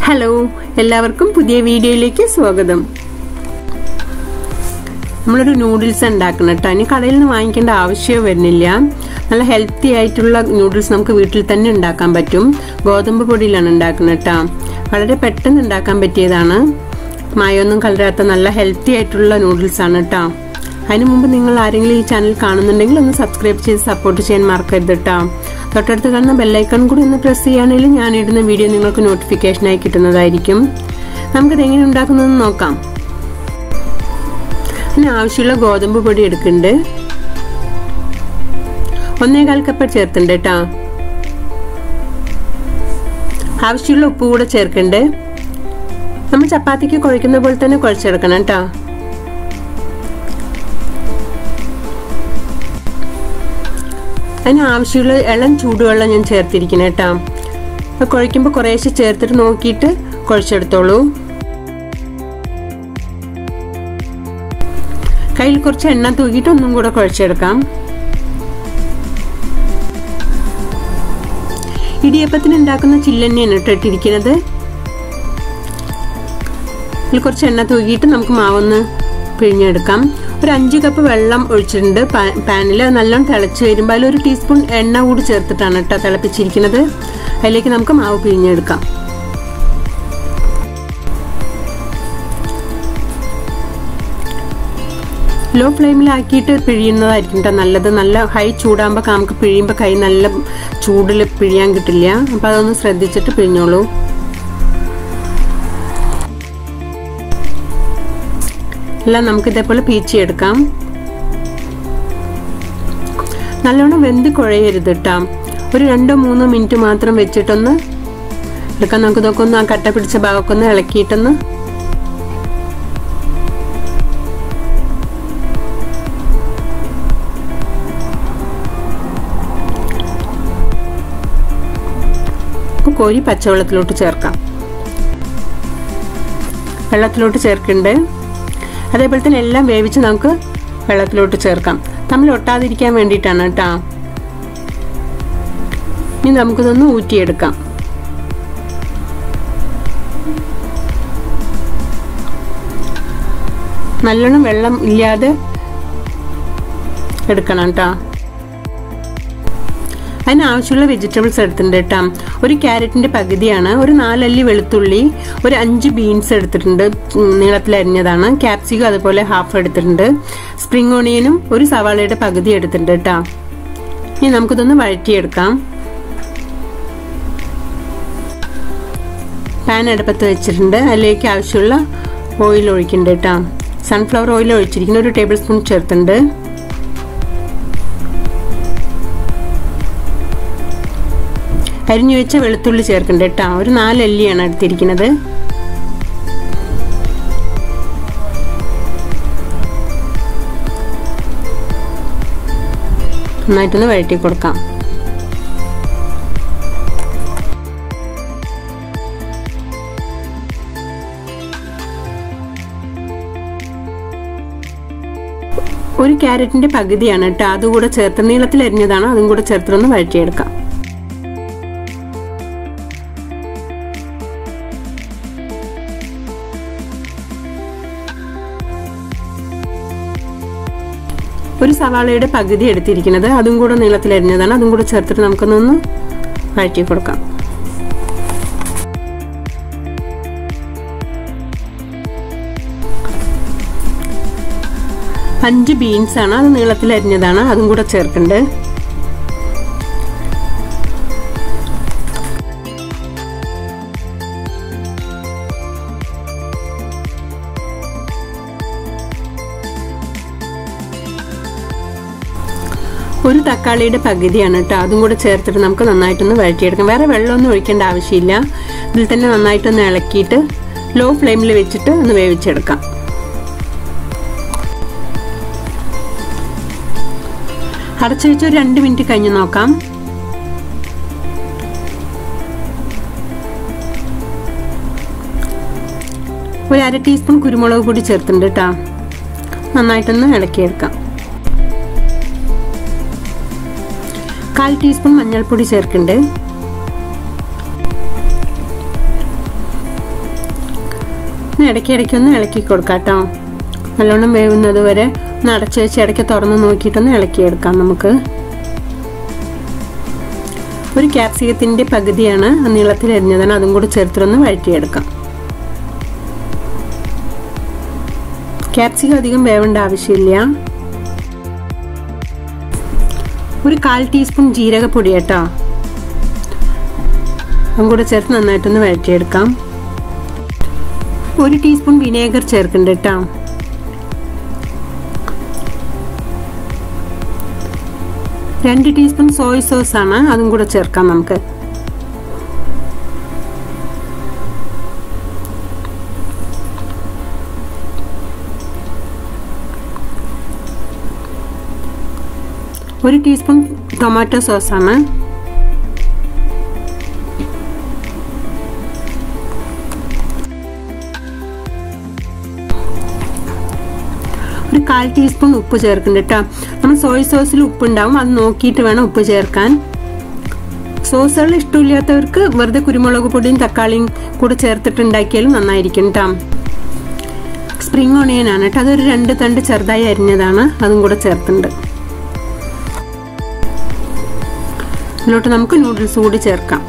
hello എല്ലാവർക്കും പുതിയ വീഡിയോയിലേക്ക് സ്വാഗതം നമ്മളൊരു നൂഡിൽസ് ഉണ്ടാക്കണം കേട്ടോ ഇനി കടയിൽ നിന്ന് വാങ്ങിക്കേണ്ട ആവശ്യമോ വരുന്നില്ല നല്ല ഹെൽത്തി ആയിട്ടുള്ള നൂഡിൽസ് നമുക്ക് വീട്ടിൽ തന്നെ ഉണ്ടാക്കാൻ പറ്റും ഗോതമ്പ് പൊടിയിലാണ് ഉണ്ടാക്കുന്നത് കേട്ടോ വളരെ പെട്ടെന്ന് ഉണ്ടാക്കാൻ പറ്റിയതാണ് മായൊന്നും കലരാത്ത നല്ല ഹെൽത്തി ആയിട്ടുള്ള നൂഡിൽസ് ആണ് കേട്ടോ അതിനു മുമ്പ് നിങ്ങൾ ആരെങ്കിലും ഈ ചാനൽ കാണുന്നുണ്ടെങ്കിൽ ഒന്ന് സബ്സ്ക്രൈബ് ചെയ്ത് സപ്പോർട്ട് ചെയ്യാൻ മറക്കരുത് കേട്ടോ തൊട്ടടുത്ത് കാണുന്ന ബെല്ലൈക്കൺ കൂടി ഒന്ന് പ്രസ് ചെയ്യുകയാണെങ്കിൽ ഞാൻ ഇടുന്ന വീഡിയോ നിങ്ങൾക്ക് നോട്ടിഫിക്കേഷനായി കിട്ടുന്നതായിരിക്കും നമുക്കിത് എങ്ങനെ ഉണ്ടാക്കുന്നതെന്ന് നോക്കാം അതിന് ആവശ്യമുള്ള ഗോതമ്പ് പൊടി എടുക്കുന്നുണ്ട് ഒന്നേകാൽ കപ്പ് ചേർത്തുണ്ട് കേട്ടോ ആവശ്യമുള്ള ഉപ്പ് കൂടെ ചേർക്കണ്ട് നമ്മൾ ചപ്പാത്തിക്ക് കുഴക്കുന്ന പോലെ തന്നെ കുഴച്ചെടുക്കണം കേട്ടോ അതിന് ആവശ്യമുള്ള ഇളം ചൂടുവെള്ളം ഞാൻ ചേർത്തിരിക്കണം കേട്ടോ അപ്പോൾ കുഴയ്ക്കുമ്പോൾ കുറേശ്ശെ ചേർത്തിട്ട് നോക്കിയിട്ട് കുഴച്ചെടുത്തോളൂ കയ്യിൽ കുറച്ച് എണ്ണ തൂക്കിയിട്ട് ഒന്നും കൂടെ കുഴച്ചെടുക്കാം ഇടിയപ്പത്തിന് ഉണ്ടാക്കുന്ന ചില്ലെണ്ണയാണ് കേട്ടോ ഇട്ടിരിക്കുന്നത് ഇതിൽ കുറച്ച് എണ്ണ തൂക്കിയിട്ട് നമുക്ക് മാവൊന്ന് പിഴിഞ്ഞെടുക്കാം ഒരു അഞ്ച് കപ്പ് വെള്ളം ഒഴിച്ചിട്ടുണ്ട് പാനിൽ നല്ലോണം തിളച്ച് വരുമ്പോൾ അതിൽ ഒരു ടീസ്പൂൺ എണ്ണ കൂടി ചേർത്തിട്ടാണ് കേട്ടോ തിളപ്പിച്ചിരിക്കുന്നത് അതിലേക്ക് നമുക്ക് മാവ് പിഴിഞ്ഞെടുക്കാം ലോ ഫ്ലെയിമിലാക്കിയിട്ട് പിഴിയുന്നതായിരിക്കും കേട്ടോ നല്ലത് നല്ല ഹൈ ചൂടാകുമ്പോൾ നമുക്ക് പിഴിയുമ്പോൾ കൈ നല്ല ചൂടിൽ പിഴിയാൻ കിട്ടില്ല അപ്പം അതൊന്ന് ശ്രദ്ധിച്ചിട്ട് പിഴിഞ്ഞോളൂ എല്ലാം നമുക്ക് ഇതേപോലെ പീച്ചിയെടുക്കാം നല്ലോണം വെന്ത് കുഴയരുത് കേട്ടോ ഒരു രണ്ടോ മൂന്നോ മിനിറ്റ് മാത്രം വെച്ചിട്ടൊന്ന് എടുക്കാൻ നമുക്ക് ഇതൊക്കെ ഒന്ന് ആ കട്ട പിടിച്ച ഭാഗമൊക്കെ ഒന്ന് ഇളക്കിയിട്ടൊന്ന് കോരി പച്ചവെള്ളത്തിലോട്ട് ചേർക്കാം വെള്ളത്തിലോട്ട് ചേർക്കുന്നുണ്ട് അതേപോലെ തന്നെ എല്ലാം വേവിച്ച് നമുക്ക് വെള്ളത്തിലോട്ട് ചേർക്കാം തമ്മിൽ ഒട്ടാതിരിക്കാൻ വേണ്ടിയിട്ടാണ് കേട്ടോ ഇനി നമുക്കിതൊന്ന് ഊറ്റിയെടുക്കാം നല്ലോണം വെള്ളം ഇല്ലാതെ എടുക്കണം കേട്ടോ അതിന് ആവശ്യമുള്ള വെജിറ്റബിൾസ് എടുത്തിട്ടുണ്ട് കേട്ടോ ഒരു ക്യാരറ്റിന്റെ പകുതിയാണ് ഒരു നാലല്ലി വെളുത്തുള്ളി ഒരു അഞ്ച് ബീൻസ് എടുത്തിട്ടുണ്ട് നീളത്തിൽ അരിഞ്ഞതാണ് ക്യാപ്സിക്കം അതുപോലെ ഹാഫ് എടുത്തിട്ടുണ്ട് സ്പ്രിംഗ് ഓണിയനും ഒരു സവാളയുടെ പകുതി എടുത്തിട്ടുണ്ട് കേട്ടോ ഇനി നമുക്കിതൊന്ന് വഴറ്റിയെടുക്കാം പാൻ അടുപ്പത്ത് വെച്ചിട്ടുണ്ട് അതിലേക്ക് ആവശ്യമുള്ള ഓയിൽ ഒഴിക്കുന്നുണ്ട് കേട്ടോ സൺഫ്ലവർ ഓയിൽ ഒഴിച്ചിരിക്കുന്ന ഒരു ടേബിൾ സ്പൂൺ ചേർത്തുണ്ട് അരിഞ്ഞു വെച്ച വെളുത്തുള്ളി ചേർക്കണ്ട കേട്ടോ ഒരു നാലല്ലിയാണ് എടുത്തിരിക്കുന്നത് നന്നായിട്ടൊന്ന് വഴറ്റി കൊടുക്കാം ഒരു ക്യാരറ്റിന്റെ പകുതിയാണ് കേട്ടോ അതുകൂടെ ചേർത്ത് നീളത്തിൽ അരിഞ്ഞതാണ് അതും കൂടെ ചേർത്തൊന്ന് വഴറ്റിയെടുക്കാം ഒരു സവാളയുടെ പകുതി എടുത്തിരിക്കുന്നത് അതും കൂടെ നീളത്തിലരിഞ്ഞതാണ് അതും കൂടെ ചേർത്തിട്ട് നമുക്കൊന്നൊന്ന് വഴറ്റി കൊടുക്കാം അഞ്ച് ബീൻസ് ആണ് അത് നീളത്തിലരിഞ്ഞതാണ് അതും കൂടെ ചേർക്കുന്നുണ്ട് ഒരു തക്കാളിയുടെ പകുതിയാണ് കേട്ടോ അതും കൂടെ ചേർത്തിട്ട് നമുക്ക് നന്നായിട്ടൊന്ന് വഴറ്റിയെടുക്കാം വേറെ വെള്ളമൊന്നും ഒഴിക്കേണ്ട ആവശ്യമില്ല ഇതിൽ തന്നെ നന്നായിട്ടൊന്ന് ഇളക്കിയിട്ട് ലോ ഫ്ലെയിമിൽ വെച്ചിട്ട് ഒന്ന് വേവിച്ചെടുക്കാം അടച്ചു വെച്ച് ഒരു രണ്ട് മിനിറ്റ് കഴിഞ്ഞ് നോക്കാം ഒരു അര ടീസ്പൂൺ കുരുമുളക് പൊടി ചേർത്തിട്ടുണ്ട് കേട്ടോ നന്നായിട്ടൊന്ന് ഇളക്കിയെടുക്കാം കാൽ ടീസ്പൂൺ മഞ്ഞൾപ്പൊടി ചേർക്കുന്നുണ്ട് ഒന്ന് ഇടയ്ക്ക് ഇടയ്ക്ക് ഒന്ന് ഇളക്കി കൊടുക്കാം കേട്ടോ നല്ലോണം വേവുന്നത് വരെ ഒന്ന് അടച്ചു വെച്ച് ഇടയ്ക്ക് തുറന്ന് നോക്കിയിട്ടൊന്ന് ഇളക്കിയെടുക്കാം നമുക്ക് ഒരു ക്യാപ്സിക്കത്തിന്റെ പകുതിയാണ് നീളത്തിൽ എരിഞ്ഞതാണ് അതും കൂടി ചേർത്തൊന്ന് വഴറ്റിയെടുക്കാം ക്യാപ്സിക്കം അധികം വേവേണ്ട ആവശ്യമില്ല ഒരു കാൽ ടീസ്പൂൺ ജീരകപ്പൊടി കേട്ടോ അതും കൂടെ ചേർത്ത് നന്നായിട്ടൊന്ന് വഴറ്റിയെടുക്കാം ഒരു ടീസ്പൂൺ വിനേഗർ ചേർക്കുന്നുണ്ട് കേട്ടോ രണ്ട് ടീസ്പൂൺ സോയ് സോസ് ആണ് അതും കൂടെ ചേർക്കാം നമുക്ക് ഒരു ടീസ്പൂൺ ടൊമാറ്റോ സോസ് ആണ് ഒരു കാൽ ടീസ്പൂൺ ഉപ്പ് ചേർക്കുന്നുണ്ട് കേട്ടോ നമ്മൾ സോയ് സോസിൽ ഉപ്പ് ഉണ്ടാവും അത് നോക്കിയിട്ട് വേണം ഉപ്പ് ചേർക്കാൻ സോസുകൾ ഇഷ്ടമില്ലാത്തവർക്ക് വെറുതെ കുരുമുളക് പൊടിയും തക്കാളിയും കൂടെ ചേർത്തിട്ട് ഉണ്ടാക്കിയാലും നന്നായിരിക്കും കേട്ടോ സ്പ്രിംഗ് ഓണിയൻ ആണ് കേട്ടോ അതൊരു രണ്ട് തണ്ട് ചെറുതായി അരിഞ്ഞതാണ് അതും കൂടെ ചേർത്തിട്ടുണ്ട് ഇതിലോട്ട് നമുക്ക് നൂഡിൽസ് കൂടി ചേർക്കാം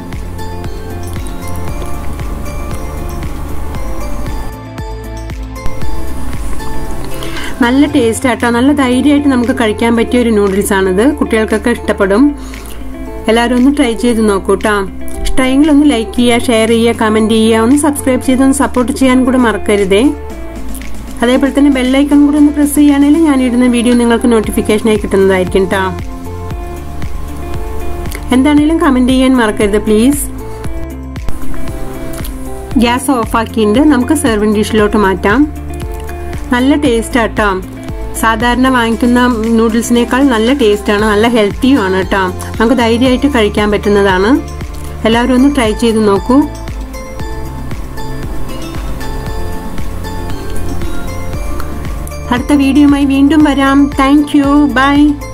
നല്ല ടേസ്റ്റ് ആട്ടോ നല്ല ധൈര്യമായിട്ട് നമുക്ക് കഴിക്കാൻ പറ്റിയ ഒരു നൂഡിൽസ് ആണിത് കുട്ടികൾക്കൊക്കെ ഇഷ്ടപ്പെടും എല്ലാവരും ഒന്ന് ട്രൈ ചെയ്ത് നോക്കൂ കേട്ടോ ഇഷ്ടമെങ്കിൽ ഒന്ന് ലൈക്ക് ചെയ്യുക ഷെയർ ചെയ്യുക കമന്റ് ചെയ്യുക ഒന്ന് സബ്സ്ക്രൈബ് ചെയ്ത് ഒന്ന് സപ്പോർട്ട് ചെയ്യാൻ കൂടെ മറക്കരുതേ അതേപോലെ തന്നെ ബെല്ലൈക്കൺ കൂടി ഒന്ന് പ്രസ് ചെയ്യുകയാണെങ്കിൽ ഞാൻ ഇടുന്ന വീഡിയോ നിങ്ങൾക്ക് നോട്ടിഫിക്കേഷനായി കിട്ടുന്നതായിരിക്കും കേട്ടോ എന്താണേലും കമന്റ് ചെയ്യാൻ മറക്കരുത് പ്ലീസ് ഗ്യാസ് ഓഫാക്കിയിട്ട് നമുക്ക് സെർവിങ് ഡിഷിലോട്ട് മാറ്റാം നല്ല ടേസ്റ്റ് ആട്ടോ സാധാരണ വാങ്ങിക്കുന്ന നൂഡിൽസിനേക്കാൾ നല്ല ടേസ്റ്റാണ് നല്ല ഹെൽത്തിയും ആണ് കേട്ടോ നമുക്ക് ധൈര്യമായിട്ട് കഴിക്കാൻ പറ്റുന്നതാണ് എല്ലാവരും ഒന്ന് ട്രൈ ചെയ്ത് നോക്കൂ അടുത്ത വീഡിയോയുമായി വീണ്ടും വരാം താങ്ക് യു ബൈ